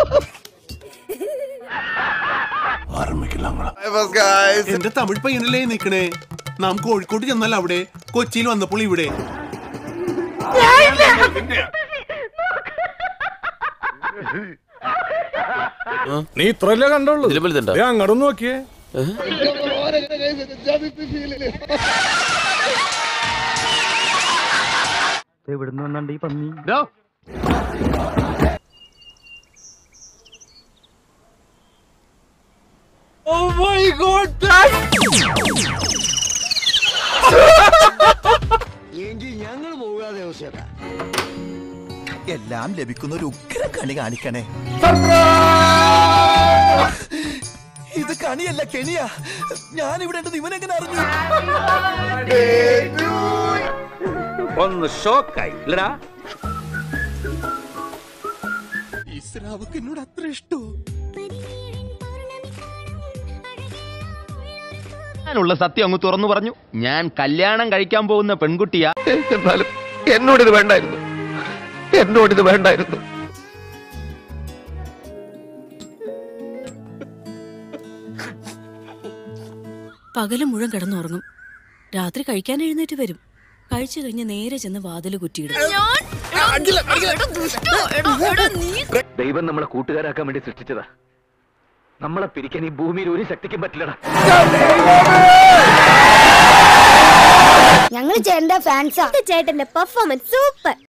എന്റെ തമിഴ് പയ്യനല്ലേ നിക്കണേ നാം കോഴിക്കോട് ചെന്നാൽ അവിടെ കൊച്ചിയിൽ വന്നപ്പോൾ ഇവിടെ നീ ഇത്രല്ലേ കണ്ടുള്ളൂ ദേ അങ്ങോട്ടൊന്ന് നോക്കിയേ എവിടുന്ന് വന്നാണ്ട് ഈ പന്നി എല്ലാം ലഭിക്കുന്ന ഒരു ഉഗ്ര കണി കാണിക്കണേ ഇത് കണിയല്ല കെണിയാ ഞാൻ ഇവിടെ ഉണ്ടെന്ന് ഇവനെങ്ങനെ അറിഞ്ഞു ഒന്ന് ഷോക്കായി ഇല്ലടാ ഈശ്വരാവക്ക് എന്നോട് അത്ര ഇഷ്ടോ ഞാനുള്ള സത്യം അങ്ങ് തുറന്നു പറഞ്ഞു ഞാൻ കല്യാണം കഴിക്കാൻ പോകുന്ന പെൺകുട്ടിയാ എന്നാലും എന്നോടിത് വേണ്ടായിരുന്നു എന്നോടിത് വേണ്ടായിരുന്നു പകല് മുഴുവൻ കിടന്നുറങ്ങും രാത്രി കഴിക്കാൻ എഴുന്നേറ്റ് വരും കഴിച്ചു കഴിഞ്ഞ് നേരെ ചെന്ന് വാതില് കുറ്റിയിടും ദൈവം നമ്മളെ കൂട്ടുകാരാക്കാൻ വേണ്ടി സൃഷ്ടിച്ചതാ നമ്മളെ പിരിക്കാൻ ഈ ഭൂമിയിൽ ഒരു ശക്തിക്കും പറ്റില്ലടാ ഞങ്ങൾ ചേട്ടന്റെ ഫാൻസാ ചേട്ടന്റെ പെർഫോമൻസ് സൂപ്പർ